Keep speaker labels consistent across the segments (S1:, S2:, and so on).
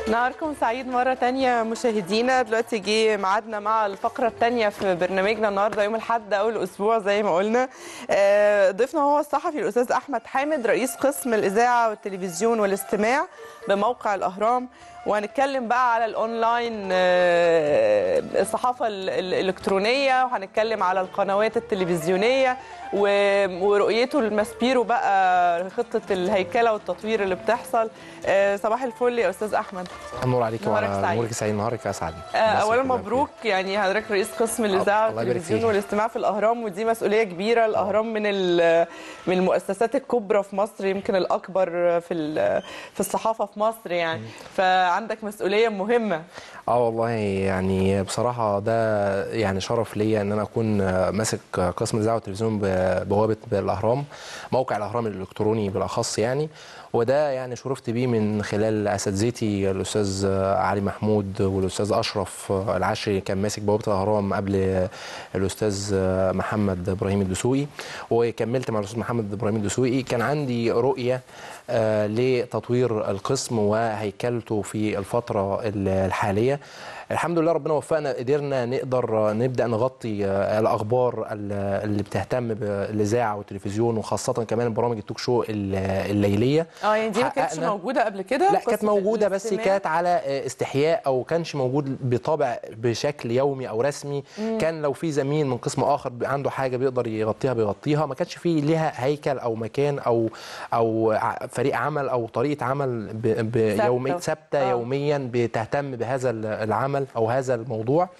S1: نهاركم سعيد مرة تانية مشاهدينا دلوقتي جه ميعادنا مع الفقرة التانية في برنامجنا النهاردة يوم الأحد أول أسبوع زي ما قلنا آه، ضيفنا هو الصحفي الأستاذ أحمد حامد رئيس قسم الإذاعة والتلفزيون والاستماع بموقع الأهرام وهنتكلم بقى على الأونلاين آه، الصحافة ال- ال- الإلكترونية وهنتكلم على القنوات التلفزيونية و- ورؤيته المسبيرو بقى خطة الهيكلة والتطوير اللي بتحصل آه، صباح الفل يا أستاذ أحمد
S2: نور عليك
S1: نهارك
S2: وعلى
S1: سعيد.
S2: نورك سعيد نهارك اسعد
S1: آه، اولا مبروك يعني حضرتك رئيس قسم الاذاعه
S2: الله يبارك
S1: والتلفزيون
S2: فيك.
S1: والاستماع في الاهرام ودي مسؤوليه كبيره الاهرام من ال- من المؤسسات الكبرى في مصر يمكن الاكبر في ال- في الصحافه في مصر يعني فعندك مسؤوليه مهمه
S2: اه والله يعني بصراحه ده يعني شرف ليا ان انا اكون آه، ماسك آه، قسم الاذاعه والتلفزيون ببوابه الاهرام موقع الاهرام الالكتروني بالاخص يعني وده يعني شرفت بيه من خلال اساتذتي الاستاذ آه، علي محمود والاستاذ اشرف آه، العشري كان ماسك بوابه الاهرام قبل آه، الاستاذ آه، محمد ابراهيم الدسوقي وكملت مع الاستاذ محمد ابراهيم الدسوقي كان عندي رؤيه آه، لتطوير القسم وهيكلته في الفتره الحاليه الحمد لله ربنا وفقنا قدرنا نقدر نبدا نغطي آه، الاخبار ال- اللي بتهتم بالاذاعه والتلفزيون وخاصه كمان برامج التوك شو ال- الليليه
S1: اه يعني دي ما كانتش
S2: حققنا-
S1: موجوده قبل كده
S2: لا كانت
S1: قسم
S2: موجوده بس
S1: الاستماع؟
S2: كانت على آه، استحياء او كانش موجود بطبع بشكل يومي او رسمي كان لو في زميل من قسم اخر عنده حاجه بيقدر يغطيها بيغطيها ما كانش في ليها هيكل او مكان او او ع- فريق عمل او طريقه عمل ب- بيومي
S1: ثابتة.
S2: ثابته
S1: آه.
S2: يوميا بتهتم بهذا ال- العمل او هذا الموضوع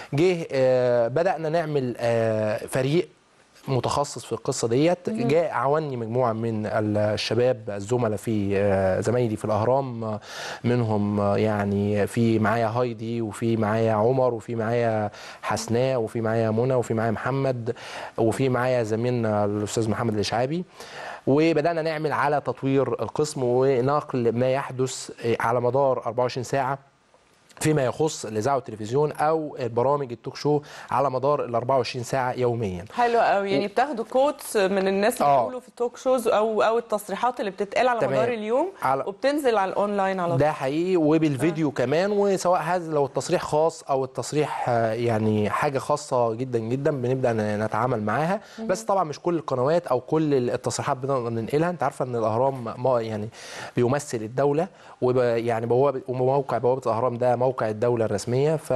S2: جه آه، بدانا نعمل آه، فريق متخصص في القصه ديت جاء عاوني مجموعه من الشباب الزملاء في آه، زمايلي في الاهرام آه، منهم آه، يعني في معايا هايدي وفي معايا عمر وفي معايا حسناء وفي معايا منى وفي معايا محمد وفي معايا زميلنا الاستاذ محمد الاشعابي وبدانا نعمل على تطوير القسم ونقل ما يحدث آه، على مدار 24 ساعه فيما يخص الاذاعه والتلفزيون او برامج التوك شو على مدار ال 24 ساعه يوميا
S1: حلو قوي يعني بتاخدوا كوتس من الناس اللي
S2: آه.
S1: بيقولوا في التوك شوز او او التصريحات اللي بتتقال على
S2: تمام.
S1: مدار اليوم
S2: على-
S1: وبتنزل على الاونلاين على طول
S2: ده حقيقي وبالفيديو كمان وسواء هذا لو التصريح خاص او التصريح آه، يعني حاجه خاصه جدا جدا بنبدا ن- نتعامل معاها بس طبعا مش كل القنوات او كل التصريحات بنقدر ننقلها انت عارفه ان الاهرام ما يعني بيمثل الدوله ويعني بوابه وموقع بوابه الاهرام ده موقع الدوله الرسميه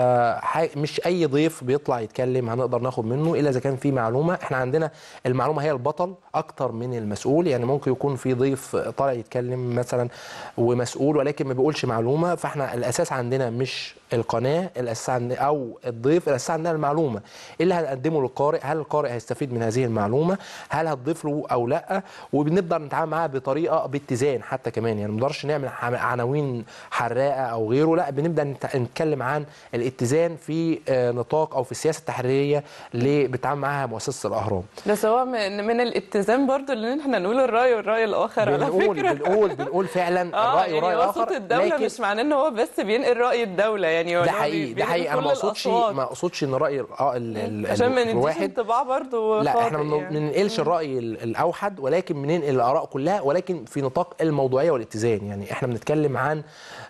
S2: فمش اي ضيف بيطلع يتكلم هنقدر ناخد منه الا اذا كان في معلومه احنا عندنا المعلومه هي البطل اكتر من المسؤول يعني ممكن يكون في ضيف طالع يتكلم مثلا ومسؤول ولكن ما بيقولش معلومه فاحنا الاساس عندنا مش القناه الاساس عندنا او الضيف الاساس عندنا المعلومه ايه اللي هنقدمه للقارئ هل القارئ هيستفيد من هذه المعلومه هل هتضيف له او لا وبنقدر نتعامل معاها بطريقه باتزان حتى كمان يعني ما نقدرش نعمل ح- عناوين حراقه او غيره لا بنبدا نت- نتكلم عن الاتزان في آه، نطاق او في السياسه التحريريه اللي بتعامل معاها مؤسسه الاهرام
S1: بس هو من, من الاتزان برضو ان احنا نقول الراي والراي الاخر على
S2: بنقول
S1: فكره
S2: بنقول بنقول فعلا
S1: اه
S2: الراي
S1: يعني
S2: والراي
S1: هو صوت
S2: الاخر
S1: الدوله
S2: لكن
S1: مش معناه ان هو بس بينقل راي الدوله يعني هو
S2: ده
S1: إن هو
S2: حقيقي
S1: بي-
S2: ده حقيقي انا
S1: بينقل
S2: ما
S1: كل
S2: اقصدش
S1: الأصوات.
S2: ما اقصدش ان راي ال- اه ال- ال-
S1: عشان ما نديش
S2: الواحد
S1: انطباع برضو
S2: لا احنا
S1: خاطئ
S2: ما
S1: يعني.
S2: بننقلش الراي ال- الاوحد ولكن بننقل الاراء كلها ولكن في نطاق الموضوعيه والاتزان يعني احنا بنتكلم عن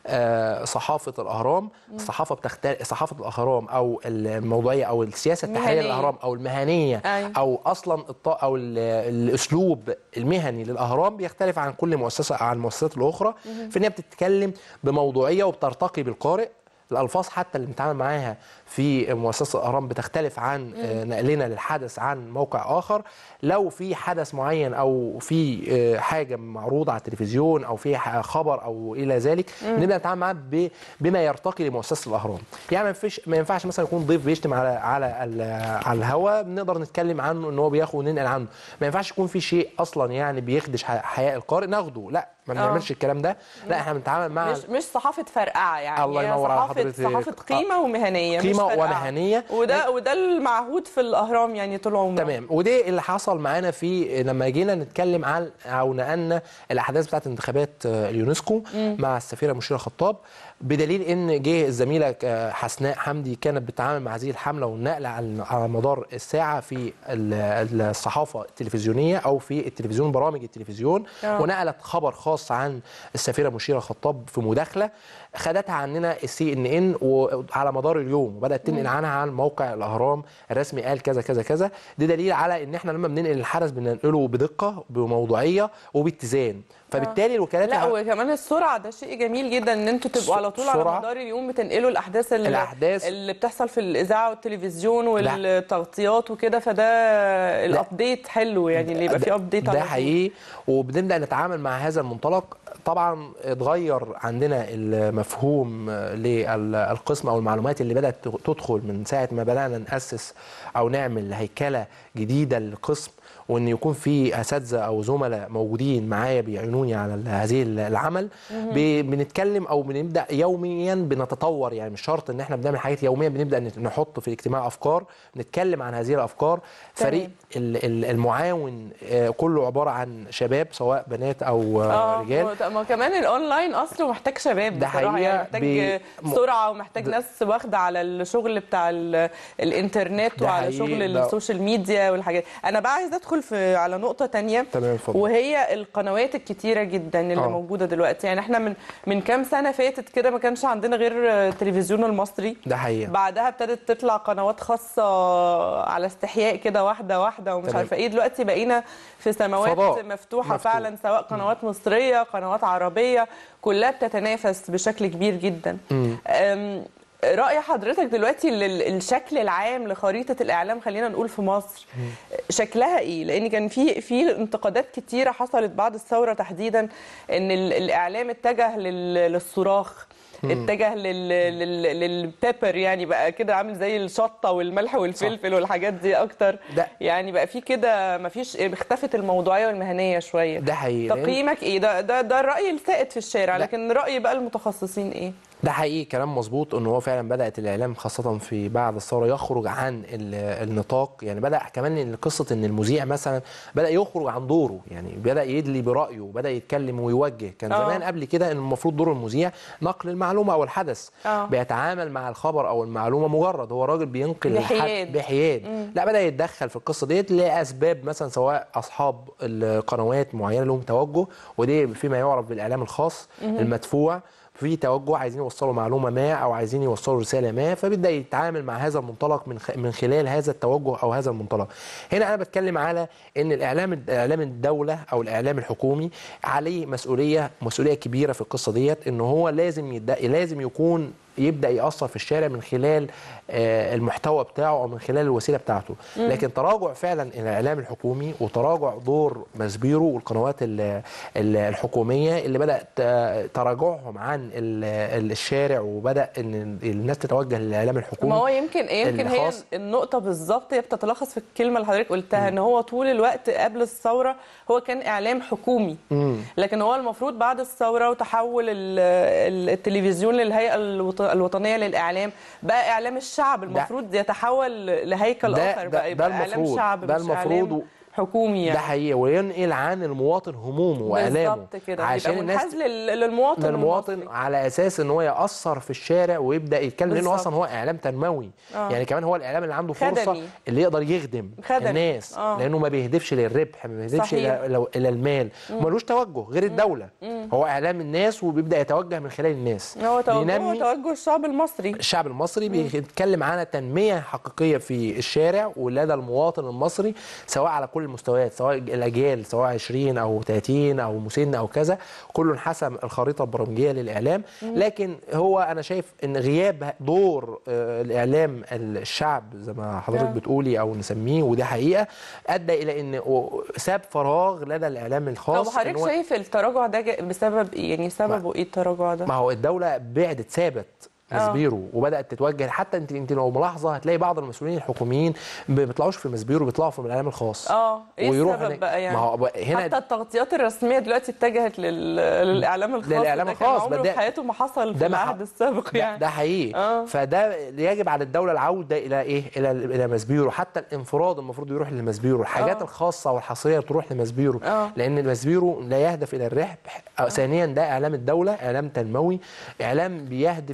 S2: آه، صحافه الاهرام الصحافه بتختلف صحافه الاهرام او الموضوعيه او السياسه التحريريه
S1: المهنية.
S2: للاهرام او المهنيه
S1: أيوة.
S2: او اصلا الط- او ال- الاسلوب المهني للاهرام بيختلف عن كل مؤسسه عن المؤسسات الاخرى في ان هي بتتكلم بموضوعيه وبترتقي بالقارئ الالفاظ حتى اللي بنتعامل معاها في مؤسسه الاهرام بتختلف عن آه، نقلنا للحدث عن موقع اخر لو في حدث معين او في آه، حاجه معروضه على التلفزيون او في ح- خبر او الى ذلك بنبدا نتعامل معاه ب- بما يرتقي لمؤسسه الاهرام يعني ما ينفعش ما ينفعش مثلا يكون ضيف بيشتم على على ال- على الهوا بنقدر نتكلم عنه ان هو بياخد وننقل عنه ما ينفعش يكون في شيء اصلا يعني بيخدش ح- حياء القارئ ناخده لا ما بنعملش الكلام ده لا احنا بنتعامل مع
S1: مش مش صحافه فرقعه يعني
S2: الله
S1: هي
S2: ينور على
S1: صحافة
S2: حضرتك.
S1: صحافه قيمه ومهنيه مش
S2: قيمة
S1: فرقعة.
S2: ومهنية.
S1: وده وده المعهود في الاهرام يعني طول عمره
S2: تمام وده اللي حصل معانا في لما جينا نتكلم عن او نقلنا الاحداث بتاعت انتخابات آه، اليونسكو مع السفيره مشيره خطاب بدليل ان جه الزميله آه، حسناء حمدي كانت بتتعامل مع هذه الحمله والنقل على على مدار الساعه في ال- الصحافه التلفزيونيه او في التلفزيون برامج التلفزيون
S1: آه.
S2: ونقلت خبر خاص خاص عن السفيره مشيره خطاب في مداخله خدتها عننا السي ان ان وعلى مدار اليوم وبدات تنقل عنها عن موقع الاهرام الرسمي قال كذا كذا كذا ده دليل على ان احنا لما بننقل الحدث بننقله بدقه بموضوعيه وباتزان فبالتالي الوكالات
S1: لا
S2: الع-
S1: وكمان السرعه ده شيء جميل جدا ان انتوا تبقوا على طول على
S2: سرعة.
S1: مدار اليوم بتنقلوا الاحداث اللي,
S2: الأحداث.
S1: اللي بتحصل في الاذاعه والتلفزيون والتغطيات وكده فده الابديت حلو يعني اللي يبقى فيه ابديت
S2: ده حقيقي وبنبدا نتعامل مع هذا المنطلق طبعا اتغير عندنا المفهوم للقسم او المعلومات اللي بدات تدخل من ساعه ما بدانا ناسس او نعمل هيكله جديده للقسم وان يكون في اساتذه او زملاء موجودين معايا بيعينوني على ال- هذه العمل ب- بنتكلم او بنبدا يوميا بنتطور يعني مش شرط ان احنا بنعمل حاجات يوميا بنبدا نت- نحط في الاجتماع افكار نتكلم عن هذه الافكار فريق ال- ال- المعاون آه، كله عباره عن شباب سواء بنات او آه،
S1: اه
S2: رجال
S1: ما- ما كمان الاونلاين اصله محتاج شباب
S2: ده
S1: بصراحه
S2: حقيقة
S1: يعني محتاج
S2: بي- م-
S1: سرعه ومحتاج
S2: ده-
S1: ناس واخده على الشغل بتاع ال- الانترنت
S2: ده
S1: وعلى
S2: حقيقي،
S1: شغل
S2: ده-
S1: السوشيال ميديا والحاجات انا بقى عايزه ادخل في على نقطه تانية
S2: تمام اتفضل
S1: وهي القنوات الكتيرة جدا اللي
S2: آه.
S1: أوه. موجودة دلوقتي يعني احنا من من كام سنة فاتت كده ما كانش عندنا غير التلفزيون المصري
S2: ده حقيقه
S1: بعدها ابتدت تطلع قنوات خاصة على استحياء كده واحدة واحدة ومش
S2: تمام.
S1: عارفة ايه دلوقتي بقينا في سماوات
S2: فضاء
S1: مفتوحة, مفتوحة
S2: مفتوح.
S1: فعلا سواء قنوات مصرية قنوات عربية كلها بتتنافس بشكل كبير جدا أم، رأي حضرتك دلوقتي لل- الشكل العام لخريطة الإعلام خلينا نقول في مصر شكلها إيه؟ لأن كان في في انتقادات كتيرة حصلت بعد الثورة تحديدا إن ال- الإعلام اتجه لل- للصراخ اتجه لل... لل... للبيبر يعني بقى كده عامل زي الشطه والملح والفلفل والحاجات دي اكتر
S2: ده-
S1: يعني بقى في كده مفيش اختفت الموضوعيه والمهنيه شويه
S2: ده حقيقي لأن-
S1: تقييمك ايه ده ده ده الراي السائد في الشارع
S2: لا.
S1: لكن راي بقى المتخصصين ايه
S2: ده حقيقي كلام مظبوط ان هو فعلا بدات الاعلام خاصه في بعد الثوره يخرج عن ال- النطاق يعني بدا كمان إن قصه ان المذيع مثلا بدا يخرج عن دوره يعني بدا يدلي برايه وبدا يتكلم ويوجه كان
S1: آه.
S2: زمان قبل كده ان المفروض دور المذيع نقل المعلومه او الحدث
S1: آه.
S2: بيتعامل مع الخبر او المعلومه مجرد هو راجل بينقل الحد-
S1: بحياد.
S2: بحياد لا بدا يتدخل في القصه ديت لاسباب مثلا سواء اصحاب القنوات معينه لهم توجه ودي فيما يعرف بالاعلام الخاص المدفوع في توجه عايزين يوصلوا معلومه ما او عايزين يوصلوا رساله ما فبيبدا يتعامل مع هذا المنطلق من خ... من خلال هذا التوجه او هذا المنطلق هنا انا بتكلم على ان الاعلام اعلام الدوله او الاعلام الحكومي عليه مسؤوليه مسؤوليه كبيره في القصه ديت ان هو لازم يد... لازم يكون يبدا ياثر في الشارع من خلال آه، المحتوى بتاعه او من خلال الوسيله بتاعته لكن تراجع فعلا الاعلام الحكومي وتراجع دور مسبيرو والقنوات ال- ال- الحكوميه اللي بدات آه، تراجعهم عن ال- الشارع وبدا ان الناس تتوجه للاعلام الحكومي
S1: ما هو يمكن ايه يمكن هي
S2: الخاص.
S1: النقطه بالظبط هي بتتلخص في الكلمه اللي حضرتك قلتها ان هو طول الوقت قبل الثوره هو كان اعلام حكومي لكن هو المفروض بعد الثوره وتحول ال- ال- التلفزيون للهيئه الوط- الوطنيه للاعلام بقى اعلام الشعب المفروض يتحول لهيكل
S2: ده-
S1: اخر
S2: ده-
S1: بقى
S2: ده
S1: يبقى اعلام
S2: المفروض.
S1: شعب
S2: ده
S1: مش
S2: المفروض
S1: اعلام
S2: و-
S1: حكومي
S2: ده
S1: يعني
S2: حقيقي وينقل عن المواطن همومه والامه
S1: بالظبط كده
S2: عشان
S1: يبقى
S2: الناس
S1: منحاز لل- للمواطن
S2: للمواطن
S1: المصري.
S2: على اساس ان هو ياثر في الشارع ويبدا يتكلم لانه
S1: بالظبط.
S2: اصلا هو اعلام تنموي
S1: آه.
S2: يعني كمان هو الاعلام اللي عنده فرصه
S1: خدمي.
S2: اللي يقدر يخدم
S1: خدمي.
S2: الناس
S1: آه.
S2: لانه ما بيهدفش للربح ما بيهدفش
S1: صحيح.
S2: الى لو- الى المال وملوش توجه غير الدوله هو اعلام الناس وبيبدا يتوجه من خلال الناس
S1: هو توجهه
S2: بينمي
S1: توجه الشعب المصري
S2: الشعب المصري بيتكلم عن تنميه حقيقيه في الشارع ولدى المواطن المصري سواء على كل المستويات سواء الاجيال سواء 20 او 30 او مسن او كذا كل حسب الخريطه البرامجيه للاعلام لكن هو انا شايف ان غياب دور آه، الاعلام الشعب زي ما حضرتك
S1: نعم.
S2: بتقولي او نسميه ودي حقيقه ادى الى ان و- ساب فراغ لدى الاعلام
S1: طب
S2: الخاص إن
S1: حضرتك
S2: هو-
S1: شايف التراجع ده جا- بسبب ايه يعني سببه ايه التراجع ده
S2: ما هو الدوله بعدت سابت
S1: آه.
S2: مسبيرو وبدات تتوجه حتى انت انت لو ملاحظه هتلاقي بعض المسؤولين الحكوميين ما بيطلعوش في مسبيرو بيطلعوا في الاعلام الخاص
S1: اه ايه
S2: ويروح
S1: السبب
S2: هناك.
S1: بقى يعني
S2: ما هو بقى هنا
S1: حتى التغطيات الرسميه دلوقتي اتجهت لل... للاعلام الخاص
S2: للإعلام
S1: ده كان
S2: الخاص،
S1: عمره
S2: بس ده-
S1: في حياته ما حصل في
S2: ده ما ح-
S1: العهد السابق
S2: ده,
S1: يعني
S2: ده حقيقي
S1: آه.
S2: فده يجب على الدوله العوده الى ايه الى الى مسبيرو حتى الانفراد المفروض يروح لمسبيرو الحاجات
S1: آه.
S2: الخاصه والحصريه تروح لمسبيرو
S1: آه.
S2: لان المسبيرو لا يهدف الى الربح أو ثانيا ده اعلام الدوله اعلام تنموي اعلام بيهدف الى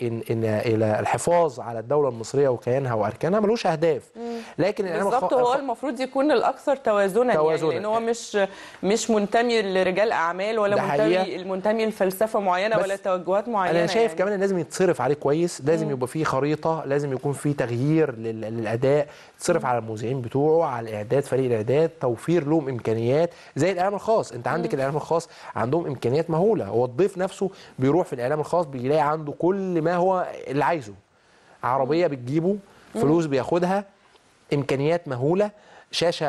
S2: إن إن الى الحفاظ على الدوله المصريه وكيانها واركانها ملوش اهداف لكن الاعلام
S1: بالظبط
S2: الخ-
S1: هو المفروض يكون الاكثر توازنا
S2: توازنا.
S1: يعني لان هو مش مش منتمي لرجال اعمال ولا
S2: ده حقيقة.
S1: منتمي منتمي لفلسفه معينه
S2: بس
S1: ولا توجهات معينه
S2: انا شايف
S1: يعني.
S2: كمان ان لازم يتصرف عليه كويس لازم يبقى فيه خريطه لازم يكون فيه تغيير لل- للاداء تصرف على المذيعين بتوعه على الاعداد فريق الاعداد توفير لهم امكانيات زي الاعلام الخاص انت عندك الاعلام الخاص عندهم امكانيات مهوله هو الضيف نفسه بيروح في الاعلام الخاص بيلاقي عنده كل ما هو اللي عايزه عربيه بتجيبه فلوس بياخدها امكانيات مهوله شاشه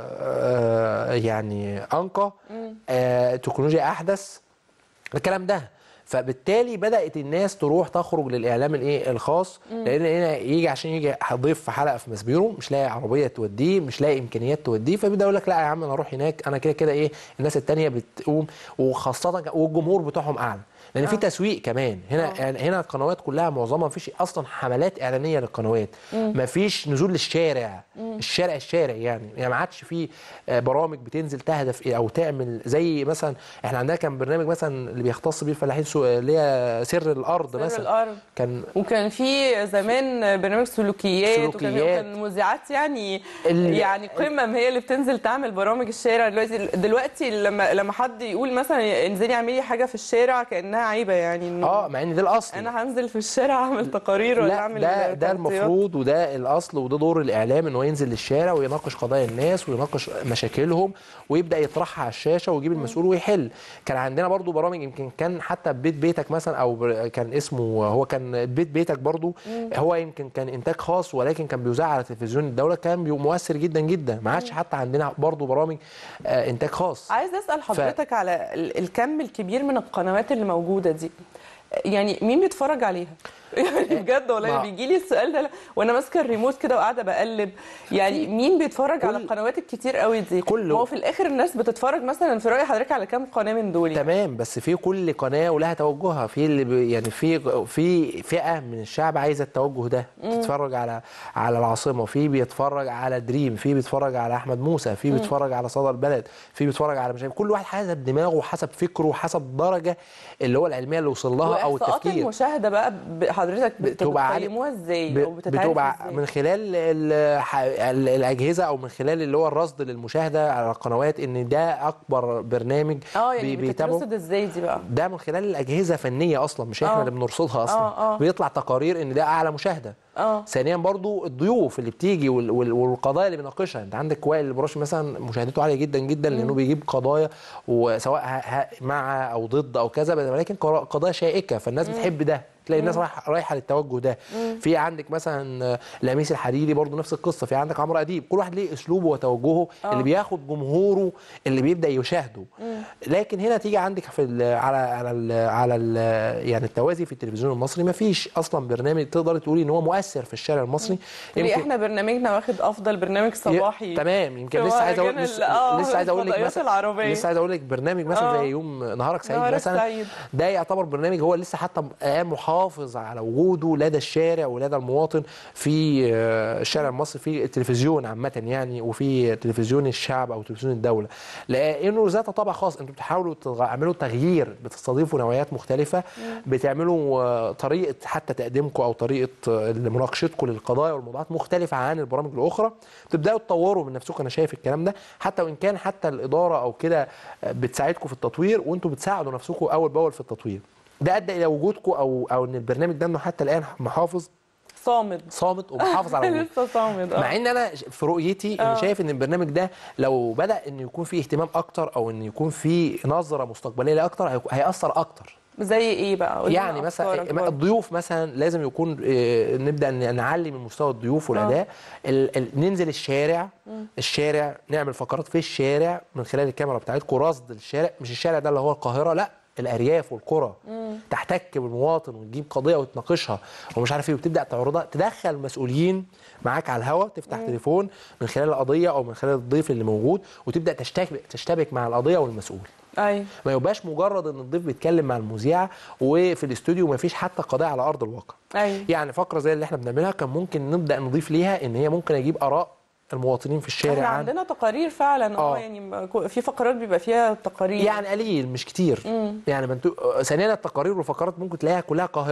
S2: آه، يعني انقى آه، تكنولوجيا احدث الكلام ده فبالتالي بدات الناس تروح تخرج للاعلام الايه الخاص لان هنا يجي عشان يجي ضيف في حلقه في مسبيرو مش لاقي عربيه توديه مش لاقي امكانيات توديه فبيبدا يقول لك لا يا عم انا اروح هناك انا كده كده ايه الناس التانية بتقوم وخاصه والجمهور بتاعهم اعلى لان في تسويق كمان هنا يعني هنا القنوات كلها معظمها مفيش اصلا حملات اعلانيه للقنوات مفيش نزول للشارع الشارع الشارع يعني يعني ما عادش في آه، برامج بتنزل تهدف إيه او تعمل زي مثلا احنا عندنا كان برنامج مثلا اللي بيختص بيه الفلاحين سو- اللي هي سر الارض
S1: سر
S2: مثلا
S1: الارض
S2: كان
S1: وكان في زمان برنامج سلوكيات, وكان
S2: سلوكيات.
S1: وكان مذيعات يعني
S2: ال-
S1: يعني قمم هي اللي بتنزل تعمل برامج الشارع دلوقتي دلوقتي لما لما حد يقول مثلا انزلي اعملي حاجه في الشارع كانها عيبه يعني إنه
S2: اه مع ان ده الاصل
S1: انا هنزل في الشارع اعمل تقارير ولا
S2: لا
S1: اعمل
S2: ده ده
S1: تغطيات.
S2: المفروض وده الاصل وده دور الاعلام ان هو ينزل للشارع ويناقش قضايا الناس ويناقش مشاكلهم ويبدا يطرحها على الشاشه ويجيب المسؤول ويحل كان عندنا برضو برامج يمكن كان حتى بيت بيتك مثلا او بر- كان اسمه هو كان بيت بيتك برضو هو يمكن كان انتاج خاص ولكن كان بيذاع على تلفزيون الدوله كان بي- مؤثر جدا جدا ما عادش حتى عندنا برضو برامج آه، انتاج خاص
S1: عايز اسال حضرتك على ال- الكم الكبير من القنوات اللي موجوده دي يعني مين بيتفرج عليها يعني بجد والله
S2: ما-
S1: بيجي لي السؤال ده وانا ماسكه الريموت كده وقاعده بقلب يعني مين بيتفرج على
S2: كل-
S1: القنوات الكتير قوي دي
S2: كله.
S1: ما هو في الاخر الناس بتتفرج مثلا في راي حضرتك على كام قناه من دول يعني.
S2: تمام بس في كل قناه ولها توجهها في اللي بي يعني في في فئه من الشعب عايزه التوجه ده بتتفرج على على العاصمه في بيتفرج على دريم في بيتفرج على احمد موسى في بيتفرج على صدى البلد في بيتفرج على مش عارف كل واحد حسب دماغه وحسب فكره وحسب الدرجه اللي هو العلميه اللي وصل لها او
S1: واحصاءات
S2: التفكير
S1: المشاهده بقى ب- حضرتك
S2: بتبقى عالية.
S1: بتقيموها ازاي
S2: ب-
S1: او بتتعرف
S2: بتبقى
S1: ازاي
S2: من خلال ال- ح- ال- الاجهزه او من خلال اللي هو الرصد للمشاهده على القنوات ان ده اكبر برنامج
S1: اه يعني
S2: بي- بيتابعه
S1: بتترصد ازاي دي بقى
S2: ده من خلال الاجهزه فنيه اصلا مش احنا
S1: آه.
S2: اللي بنرصدها اصلا
S1: آه، آه.
S2: بيطلع تقارير ان ده اعلى مشاهده
S1: اه
S2: ثانيا برضو الضيوف اللي بتيجي وال- وال- والقضايا اللي بيناقشها انت عندك وائل البراشي مثلا مشاهدته عاليه جدا جدا لانه بيجيب قضايا وسواء ه- ه- مع او ضد او كذا ولكن قرا- قضايا شائكه فالناس بتحب ده تلاقي الناس رايحه رايحه للتوجه ده في عندك مثلا لميس الحريري برضو نفس القصه في عندك عمرو اديب كل واحد ليه اسلوبه وتوجهه اللي بياخد جمهوره اللي بيبدا يشاهده لكن هنا تيجي عندك في ال على على ال على ال يعني التوازي في التلفزيون المصري ما فيش اصلا برنامج تقدر تقولي ان هو مؤثر في الشارع المصري
S1: ليه احنا برنامجنا واخد افضل برنامج صباحي
S2: ي- تمام يمكن
S1: في
S2: لسه عايز اقول
S1: مهرجان
S2: لسه,
S1: ال- آه،
S2: لسه عايز اقول لك
S1: الفضائيات
S2: مثلا
S1: العربية.
S2: لسه عايز اقول لك برنامج مثلا
S1: آه.
S2: زي يوم نهارك سعيد
S1: نهارك
S2: مثلا
S1: سعيد.
S2: ده يعتبر برنامج هو لسه حتى قام محافظ على وجوده لدى الشارع ولدى المواطن في آه، الشارع المصري في التلفزيون عامه يعني وفي تلفزيون الشعب او تلفزيون الدوله لانه ذات طابع خاص انتوا بتحاولوا تعملوا تغيير بتستضيفوا نوعيات مختلفه بتعملوا آه، طريقه حتى تقديمكم او طريقه آه، مناقشتكم للقضايا والموضوعات مختلفه عن البرامج الاخرى تبداوا تطوروا من نفسكم انا شايف الكلام ده حتى وان كان حتى الاداره او كده آه، بتساعدكم في التطوير وانتوا بتساعدوا نفسكم اول باول في التطوير ده ادى الى وجودكم او او ان البرنامج ده انه حتى الان محافظ
S1: صامد
S2: صامت ومحافظ على وجوده
S1: لسه صامد
S2: مع
S1: اه
S2: ان انا في رؤيتي
S1: آه.
S2: انا شايف ان البرنامج ده لو بدا ان يكون فيه اهتمام اكتر او ان يكون فيه نظره مستقبليه ليه اكتر هيك- هياثر اكتر
S1: زي ايه بقى قول لنا
S2: يعني مثلا
S1: أفكارك برضه.
S2: الضيوف مثلا لازم يكون آه، نبدا ن- نعلي من مستوى الضيوف والاداء ال- ال- ننزل الشارع الشارع نعمل فقرات في الشارع من خلال الكاميرا بتاعتكم رصد الشارع مش الشارع ده اللي هو القاهره لا الارياف والقرى تحتك بالمواطن وتجيب قضيه وتناقشها ومش عارف ايه وتبدا تعرضها تدخل مسؤولين معاك على الهواء تفتح تليفون من خلال القضيه او من خلال الضيف اللي موجود وتبدا تشتبك تشتبك مع القضيه والمسؤول
S1: ايوه
S2: ما يبقاش مجرد ان الضيف بيتكلم مع المذيعه وفي الاستوديو ما فيش حتى قضاء على ارض الواقع
S1: ايوه
S2: يعني فقره زي اللي احنا بنعملها كان ممكن نبدا نضيف ليها ان هي ممكن اجيب اراء المواطنين في الشارع
S1: احنا
S2: عن
S1: عندنا تقارير فعلا اه
S2: آه.
S1: يعني في فقرات بيبقى فيها تقارير
S2: يعني قليل مش كتير يعني ما انتوا ثانيا التقارير والفقرات ممكن تلاقيها كلها قاهره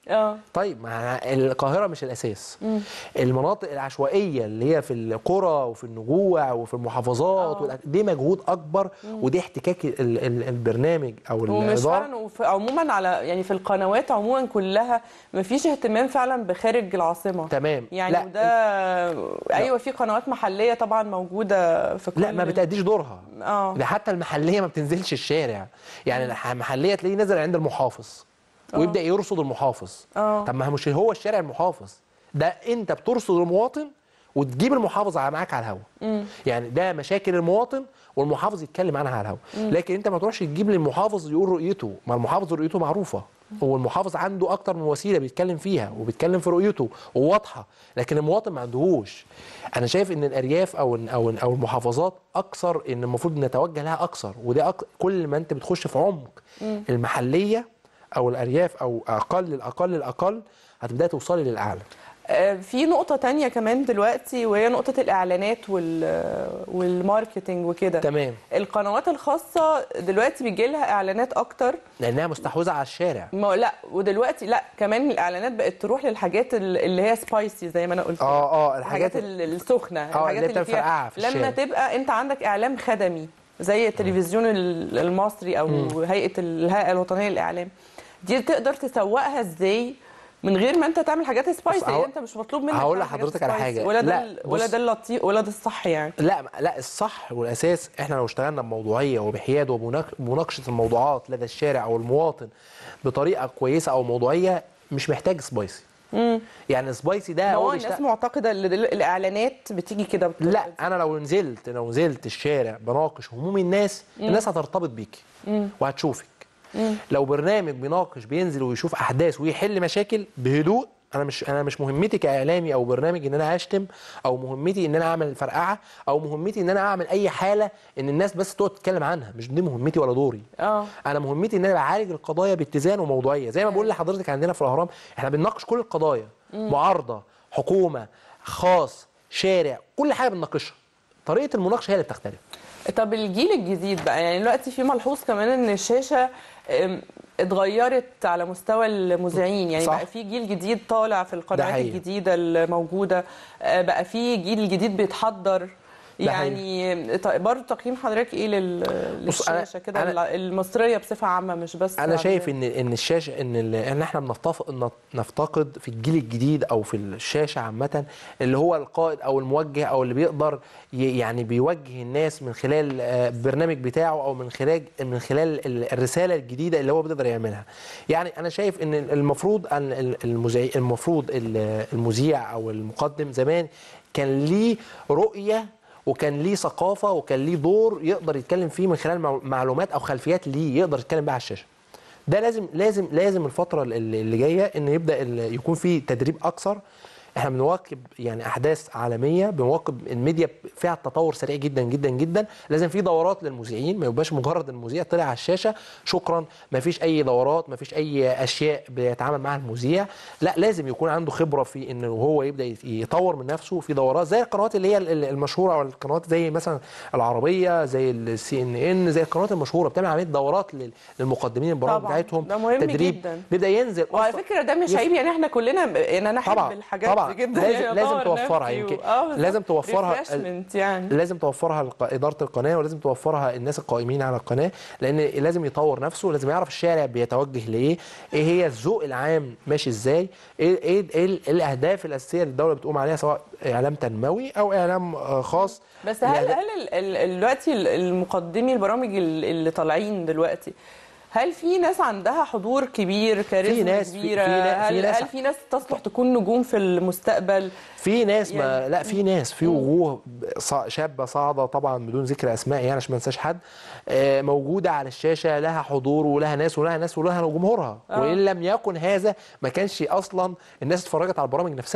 S1: اه
S2: طيب ما القاهرة مش الأساس المناطق العشوائية اللي هي في القرى وفي النجوع وفي المحافظات
S1: آه.
S2: والأ- دي مجهود أكبر ودي احتكاك ال- ال- البرنامج أو
S1: ومش
S2: الإدارة
S1: فعلا وف- عموما على يعني في القنوات عموما كلها مفيش اهتمام فعلا بخارج العاصمه
S2: تمام
S1: يعني
S2: لا
S1: وده ايوه في قنوات محليه طبعا موجوده في كل
S2: لا ما بتأديش دورها
S1: اه
S2: ده حتى المحلية ما بتنزلش الشارع يعني المحلية تلاقيه نزل عند المحافظ ويبدأ يرصد المحافظ
S1: اه
S2: طب ما هو مش هو الشارع المحافظ ده انت بترصد المواطن وتجيب المحافظ على- معاك على الهوا يعني ده مشاكل المواطن والمحافظ يتكلم عنها على الهوا لكن انت ما تروحش تجيب للمحافظ يقول رؤيته ما المحافظ رؤيته معروفه هو المحافظ عنده اكتر من وسيله بيتكلم فيها وبيتكلم في رؤيته وواضحه لكن المواطن ما عندهوش انا شايف ان الارياف او او او المحافظات اكثر ان المفروض نتوجه لها اكثر وده أك... كل ما انت بتخش في عمق المحليه او الارياف او اقل الاقل الاقل هتبداي توصلي للاعلى
S1: آه، في نقطة تانية كمان دلوقتي وهي نقطة الإعلانات وال والماركتينج وكده
S2: تمام
S1: القنوات الخاصة دلوقتي بيجي لها إعلانات أكتر
S2: لانها مستحوذه على الشارع
S1: ما لا ودلوقتي لا كمان الإعلانات بقت تروح للحاجات ال- اللي هي سبايسي زي ما أنا قلت
S2: اه اه
S1: الحاجات
S2: الحاجات
S1: ال- السخنة
S2: اللي
S1: الحاجات
S2: بتبقى فرقعة في
S1: لما
S2: الشارع.
S1: تبقى أنت عندك إعلام خدمي زي التلفزيون ال- المصري أو هيئة الهيئة الوطنية للإعلام دي تقدر تسوقها إزاي من غير ما انت تعمل حاجات سبايسي
S2: هقول-
S1: يعني انت مش مطلوب منك
S2: هقول
S1: تعمل حاجات
S2: لحضرتك على
S1: spicy.
S2: حاجة.
S1: ولا ده
S2: لا،
S1: ال- ولا
S2: بص.
S1: ده اللطيف ولا ده الصح يعني
S2: لا لا الصح والاساس احنا لو اشتغلنا بموضوعيه وبحياد ومناقشه الموضوعات لدى الشارع او المواطن بطريقه كويسه او موضوعيه مش محتاج سبايسي يعني سبايسي ده
S1: هو
S2: هو
S1: الناس
S2: بيشتغل
S1: معتقده ان دل- الاعلانات بتيجي كده بت-
S2: لا انا لو نزلت لو نزلت الشارع بناقش هموم الناس الناس هترتبط بيكي وهتشوفك لو برنامج بيناقش بينزل ويشوف احداث ويحل مشاكل بهدوء انا مش انا مش مهمتي كاعلامي او برنامج ان انا اشتم او مهمتي ان انا اعمل فرقعه او مهمتي ان انا اعمل اي حاله ان الناس بس تقعد تتكلم عنها مش دي مهمتي ولا دوري
S1: اه
S2: انا مهمتي ان انا بعالج القضايا باتزان وموضوعيه زي ما بقول لحضرتك عندنا في الاهرام احنا بنناقش كل القضايا معارضه حكومه خاص شارع كل حاجه بنناقشها طريقه المناقشه هي اللي بتختلف
S1: طب الجيل الجديد بقى يعني دلوقتي في ملحوظ كمان ان الشاشه ام، اتغيرت على مستوى المذيعين يعني
S2: صح.
S1: بقى في جيل جديد طالع في القنوات
S2: حقيقي.
S1: الجديده الموجوده آه، بقى في جيل جديد بيتحضر
S2: ده
S1: يعني ط- برضه تقييم حضرتك ايه لل...
S2: بص، أنا-
S1: للشاشه كده
S2: أنا-
S1: الع- المصريه بصفه عامه مش بس
S2: انا شايف
S1: عندنا.
S2: ان ان الشاشه ان ال- ان احنا بنفتف- نت- نفتقد في الجيل الجديد او في الشاشه عامه اللي هو القائد او الموجه او اللي بيقدر ي- يعني بيوجه الناس من خلال آه، البرنامج بتاعه او من خلال من خلال ال- الرساله الجديده اللي هو بيقدر يعملها يعني انا شايف ان المفروض ان ال- المذيع المفروض ال- المذيع او المقدم زمان كان ليه رؤيه وكان ليه ثقافه وكان ليه دور يقدر يتكلم فيه من خلال مع- معلومات او خلفيات ليه يقدر يتكلم بيها على الشاشه ده لازم لازم لازم الفتره اللي اللي جايه ان يبدا ال- يكون في تدريب اكثر احنا بنواكب يعني احداث عالميه بنواكب الميديا فيها تطور سريع جدا جدا جدا لازم في دورات للمذيعين ما يبقاش مجرد المذيع طلع على الشاشه شكرا ما فيش اي دورات ما فيش اي اشياء بيتعامل معها المذيع لا لازم يكون عنده خبره في انه هو يبدا يت- يطور من نفسه في دورات زي القنوات اللي هي ال- ال- المشهوره او القنوات زي مثلا العربيه زي السي ان ان زي القنوات المشهوره بتعمل عمليه دورات لل- للمقدمين البرامج
S1: طبعاً.
S2: بتاعتهم
S1: ده مهم
S2: تدريب
S1: جدا.
S2: بيبدا ينزل
S1: وعلى
S2: أصلاً
S1: فكره ده مش
S2: يف-
S1: عيب يعني احنا كلنا ب- يعني انا احب
S2: طبعا
S1: الحاجات
S2: طبعا
S1: دي جدا
S2: لازم
S1: يعني
S2: لازم
S1: أطور
S2: توفرها
S1: نفسي
S2: يمكن
S1: و- آه بالظبط.
S2: لازم توفرها
S1: refreshment يعني
S2: لازم توفرها الق- اداره القناه ولازم توفرها الناس القائمين على القناه لان لازم يطور نفسه لازم يعرف الشارع بيتوجه لايه ايه هي الذوق العام ماشي ازاي ايه ايه, إيه ال- الاهداف الاساسيه اللي الدوله بتقوم عليها سواء اعلام تنموي او اعلام آه، خاص
S1: بس هل
S2: الأهداف-
S1: هل ال- ال- دلوقتي ال- المقدمي البرامج ال- اللي طالعين دلوقتي هل في ناس عندها حضور كبير كاريزما
S2: ناس- في-
S1: كبيره
S2: في نا- في
S1: هل,
S2: ناس-
S1: هل في ناس تصلح تكون نجوم في المستقبل
S2: في ناس ما
S1: يعني-
S2: لا في ناس في وجوه صا- شابه صاعده طبعا بدون ذكر اسماء يعني عشان ما انساش حد آه، موجوده على الشاشه لها حضور ولها ناس ولها ناس ولها جمهورها
S1: آه.
S2: وان لم يكن هذا ما كانش اصلا الناس اتفرجت على البرامج نفسها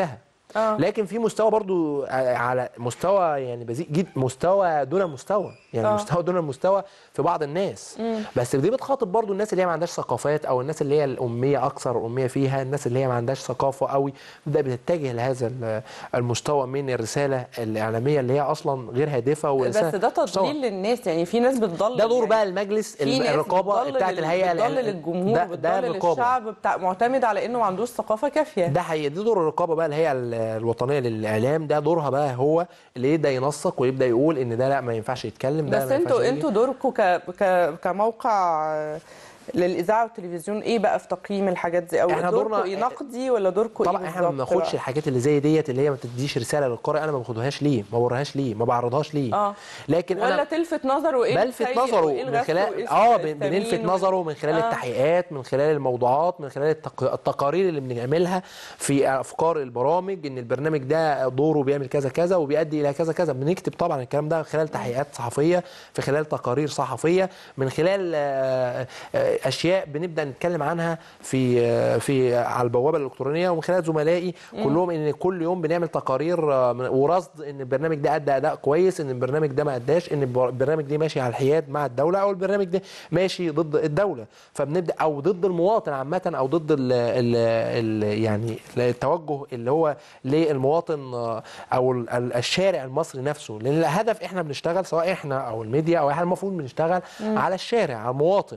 S1: آه.
S2: لكن في مستوى برضو ع- على مستوى يعني بذيء جدا مستوى دون مستوى يعني
S1: آه.
S2: مستوى دون المستوى في بعض الناس بس دي بتخاطب برضو الناس اللي هي ما عندهاش ثقافات او الناس اللي هي الاميه اكثر اميه فيها الناس اللي هي ما عندهاش ثقافه قوي تبدا بتتجه لهذا ال- المستوى من الرساله الاعلاميه اللي هي اصلا غير هادفه
S1: بس
S2: ورسالة
S1: ده
S2: مستوى.
S1: تضليل للناس يعني في ناس بتضلل
S2: ده دور
S1: يعني
S2: بقى المجلس
S1: في ناس
S2: الرقابه
S1: بتضلل
S2: بتاعت
S1: ال-
S2: الهيئه
S1: بتضلل
S2: الإعلام-
S1: الجمهور
S2: ده ده
S1: بتضلل
S2: الرقابه
S1: الشعب بتاع معتمد على انه ما عندوش ثقافه كافيه
S2: ده حقيقي دي دور الرقابه بقى الهيئه ال- الوطنيه للاعلام ده دورها بقى هو اللي يبدا ينسق ويبدا يقول ان ده لا ما ينفعش يتكلم ده
S1: بس
S2: ما ينفعش
S1: انتوا
S2: يجي.
S1: انتوا دوركم ك... ك... كموقع آه، للاذاعه والتلفزيون ايه بقى في تقييم الحاجات دي او
S2: احنا
S1: دوركم
S2: دورنا-
S1: ايه نقدي ولا دوركم ايه
S2: طبعا احنا ما
S1: بالظبط
S2: بناخدش
S1: بقى؟
S2: الحاجات اللي زي ديت اللي هي ما تديش رساله للقارئ انا ما باخدهاش ليه ما بوريهاش ليه ما بعرضهاش ليه
S1: اه
S2: لكن
S1: ولا
S2: انا
S1: تلفت نظره ايه
S2: بلفت
S1: السيء
S2: نظره
S1: وإيه
S2: من
S1: الغث
S2: خلال
S1: وإيه
S2: اه
S1: الثمين
S2: بن- بنلفت
S1: وال-
S2: نظره من خلال
S1: آه.
S2: التحقيقات من خلال الموضوعات من خلال التق... التقارير اللي بنعملها في افكار البرامج ان البرنامج ده دوره بيعمل كذا كذا وبيؤدي الى كذا كذا بنكتب طبعا الكلام ده خلال تحقيقات صحفيه في خلال تقارير صحفيه من خلال آه، آه، اشياء بنبدا نتكلم عنها في آه، في على البوابه الالكترونيه ومن خلال زملائي كلهم ان كل يوم بنعمل تقارير آه، من- ورصد ان البرنامج ده ادى اداء كويس ان البرنامج ده ما اداش ان البر- البرنامج ده ماشي على الحياد مع الدوله او البرنامج ده ماشي ضد الدوله فبنبدا او ضد المواطن عامه او ضد ال ال ال يعني التوجه اللي هو للمواطن آه، او ال- ال- الشارع المصري نفسه لان الهدف احنا بنشتغل سواء احنا او الميديا او احنا المفروض بنشتغل على الشارع على المواطن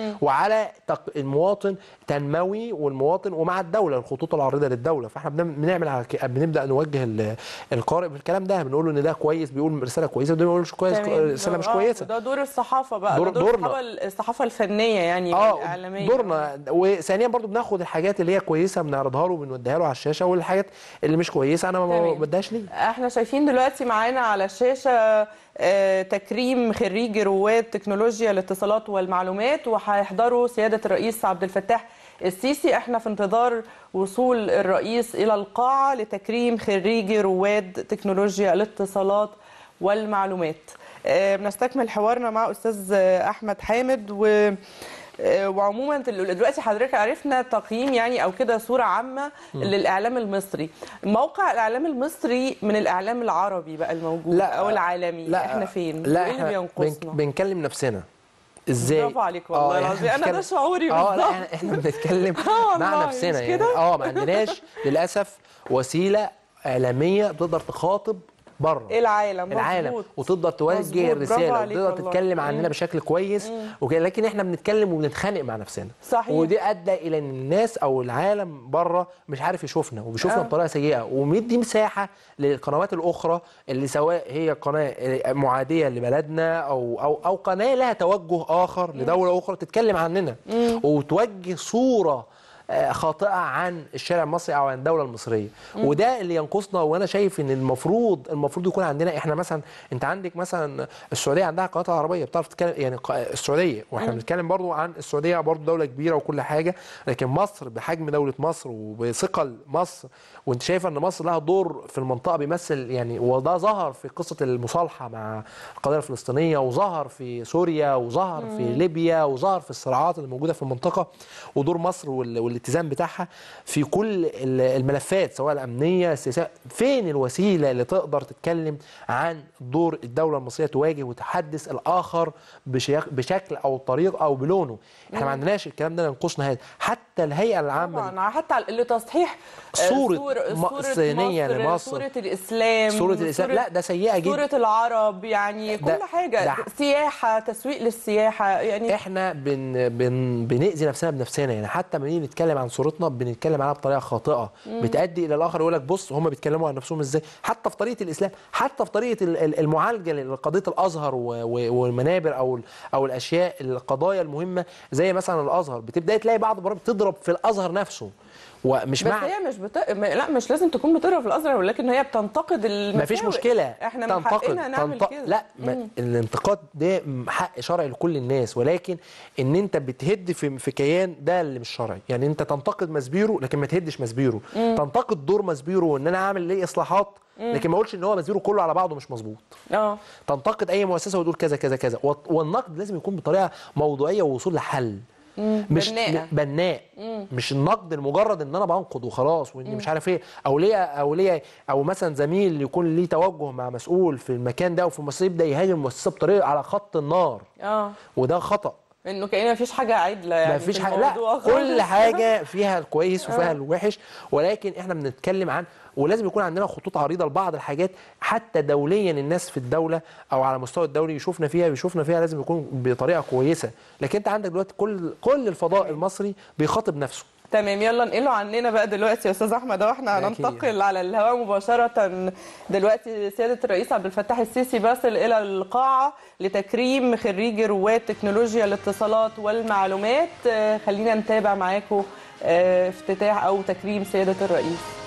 S2: وعلى تق- المواطن تنموي والمواطن ومع الدوله الخطوط العريضه للدوله فاحنا بنعمل- بنعمل على ك- بنبدا نوجه ال- القارئ بالكلام ده بنقول له ان ده كويس بيقول رساله كويسه وده بيقول مش كويس
S1: تمام.
S2: رساله مش
S1: آه،
S2: كويسه
S1: ده دور الصحافه بقى
S2: دور-
S1: ده دور
S2: دورنا.
S1: الصحافه الصحافه الفنيه يعني
S2: اه
S1: والاعلاميه
S2: دورنا وثانيا برضو بناخد الحاجات اللي هي كويسه بنعرضها له وبنوديها له على الشاشه والحاجات اللي مش كويسه انا ما
S1: تمام.
S2: بديهاش ليه
S1: احنا شايفين دلوقتي معانا على الشاشه آه، تكريم خريجي رواد تكنولوجيا الاتصالات والمعلومات وهيحضروا سياده الرئيس عبد الفتاح السيسي احنا في انتظار وصول الرئيس الى القاعه لتكريم خريجي رواد تكنولوجيا الاتصالات والمعلومات آه، بنستكمل حوارنا مع استاذ آه، احمد حامد و آه، وعموما دل- دلوقتي حضرتك عرفنا تقييم يعني او كده صوره عامه للاعلام المصري موقع الاعلام المصري من الاعلام العربي بقى الموجود
S2: لا،
S1: او العالمي
S2: لا
S1: احنا فين
S2: لا
S1: وايه اللي
S2: احنا
S1: بينقصنا
S2: بن- بنكلم نفسنا ازاي
S1: برافو عليك والله
S2: آه،
S1: العظيم. أنا
S2: بنتكلم-
S1: ده شعوري
S2: اه لا
S1: بالظبط.
S2: احنا احنا بنتكلم
S1: آه
S2: مع
S1: والله،
S2: نفسنا
S1: مش
S2: يعني
S1: كده؟
S2: اه ما عندناش للاسف وسيله اعلاميه بتقدر تخاطب بره
S1: العالم
S2: العالم
S1: مظبوط.
S2: وتقدر
S1: مظبوط،
S2: توجه
S1: برافو
S2: الرساله
S1: عليك
S2: وتقدر
S1: والله.
S2: تتكلم عننا بشكل كويس وكده لكن احنا بنتكلم وبنتخانق مع نفسنا
S1: صحيح.
S2: ودي ادى الى ان الناس او العالم بره مش عارف يشوفنا وبيشوفنا
S1: آه.
S2: بطريقه سيئه ومدي مساحه للقنوات الاخرى اللي سواء هي قناه معاديه لبلدنا او او او قناه لها توجه اخر لدوله اخرى تتكلم عننا وتوجه صوره آه، خاطئه عن الشارع المصري او عن الدوله المصريه وده اللي ينقصنا وانا شايف ان المفروض المفروض يكون عندنا احنا مثلا انت عندك مثلا السعوديه عندها قناه عربيه بتعرف تتكلم يعني ق- السعوديه واحنا بنتكلم برضو عن السعوديه برضو دوله كبيره وكل حاجه لكن مصر بحجم دوله مصر وبثقل مصر وانت شايف ان مصر لها دور في المنطقه بيمثل يعني وده ظهر في قصه المصالحه مع القضيه الفلسطينيه وظهر في سوريا وظهر في ليبيا وظهر في الصراعات اللي موجوده في المنطقه ودور مصر وال- والاتزان بتاعها في كل ال- الملفات سواء الامنيه السياسيه فين الوسيله اللي تقدر تتكلم عن دور الدوله المصريه تواجه وتحدث الاخر بشيك- بشكل او طريقه او بلونه احنا ما عندناش الكلام ده ينقصنا هذا حتى الهيئه العامه
S1: طبعا حتى على- لتصحيح آه،
S2: صورة
S1: صور-
S2: م-
S1: صورة
S2: صينية
S1: مصر،
S2: لمصر.
S1: صورة الإسلام
S2: صورة الإسلام لا ده سيئة جدا
S1: صورة العرب يعني كل
S2: ده-
S1: حاجة
S2: ده-
S1: سياحة تسويق للسياحة يعني
S2: احنا بن بن بنأذي نفسنا بنفسنا يعني حتى لما نيجي نتكلم عن صورتنا بنتكلم عنها بطريقه خاطئه بتأدي الى الاخر يقول لك بص هم بيتكلموا عن نفسهم ازاي حتى في طريقه الاسلام حتى في طريقه ال- ال- المعالجه لقضيه الازهر و- و- والمنابر او ال- او الاشياء القضايا المهمه زي مثلا الازهر بتبداي تلاقي بعض البرامج تضرب في الازهر نفسه ومش
S1: بس
S2: مع
S1: هي مش بت... م- لا مش لازم تكون بتقرا في الازهر ولكن هي بتنتقد المساوئ
S2: ما فيش مشكله
S1: احنا من حقنا نعمل
S2: تنتق...
S1: كده
S2: لا ما الانتقاد ده حق شرعي لكل الناس ولكن ان انت بتهد في في كيان ده اللي مش شرعي يعني انت تنتقد مسبيرو لكن ما تهدش مسبيرو تنتقد دور مسبيرو وان انا اعمل ليه اصلاحات لكن ما اقولش ان هو مسبيرو كله على بعضه مش مظبوط
S1: اه
S2: تنتقد اي مؤسسه وتقول كذا كذا كذا والنقد لازم يكون بطريقه موضوعيه ووصول لحل مش
S1: بناءة.
S2: بناء مش النقد المجرد ان انا بنقد وخلاص واني مش عارف ايه او ليه او ليه او مثلا زميل يكون ليه توجه مع مسؤول في المكان ده وفي المؤسسه يبدا يهاجم المؤسسه بطريقه على خط النار
S1: اه
S2: وده خطا
S1: انه كأن مفيش حاجه عادله يعني
S2: ما فيش
S1: في
S2: حاجه لا
S1: الموضوع
S2: كل
S1: خالص.
S2: حاجه فيها الكويس وفيها الوحش ولكن احنا بنتكلم عن ولازم يكون عندنا خطوط عريضه لبعض الحاجات حتى دوليا الناس في الدوله او على المستوى الدولي يشوفنا فيها بيشوفنا فيها لازم يكون بطريقه كويسه لكن انت عندك دلوقتي كل كل الفضاء المصري بيخاطب نفسه
S1: تمام يلا نقله عننا بقى دلوقتي يا استاذ احمد اهو احنا
S2: أكيد.
S1: هننتقل على الهواء مباشره دلوقتي سياده الرئيس عبد الفتاح السيسي بيصل الى القاعه لتكريم خريجي رواد تكنولوجيا الاتصالات والمعلومات آه، خلينا نتابع معاكم آه، افتتاح او تكريم سياده الرئيس